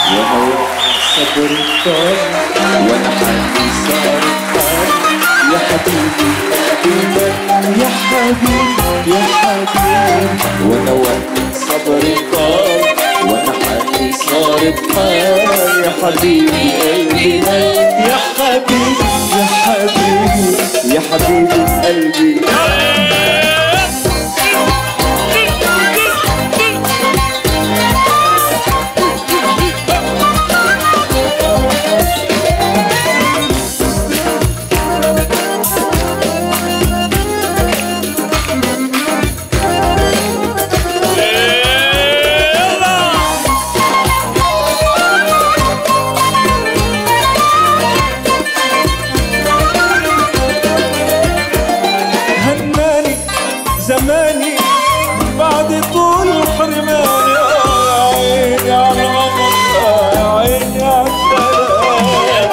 وانا صبر طال وانا حالي صار طال يا حبيبي قلبي يا حبيبي يا حبيبي وانا وقت صبر طال وانا حالي صار طال يا حبيبي قلبي يا حبيبي يا حبيبي يا حبيبي قلبي هناني زماني بعد طول حرماني يا عيني على القمر يا عيني على الدلال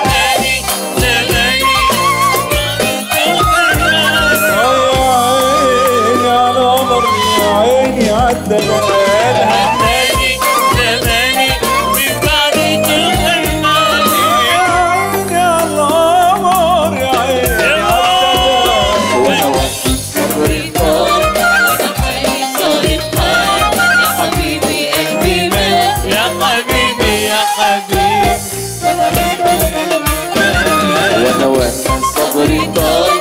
يا عيني على القمر يا عيني على الدلال يا عيني على القمر يا عيني على الدلال وانا وقت صبر طال وانا وقت صبر طال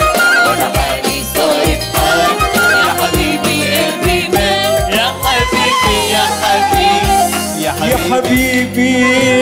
يا حبيبي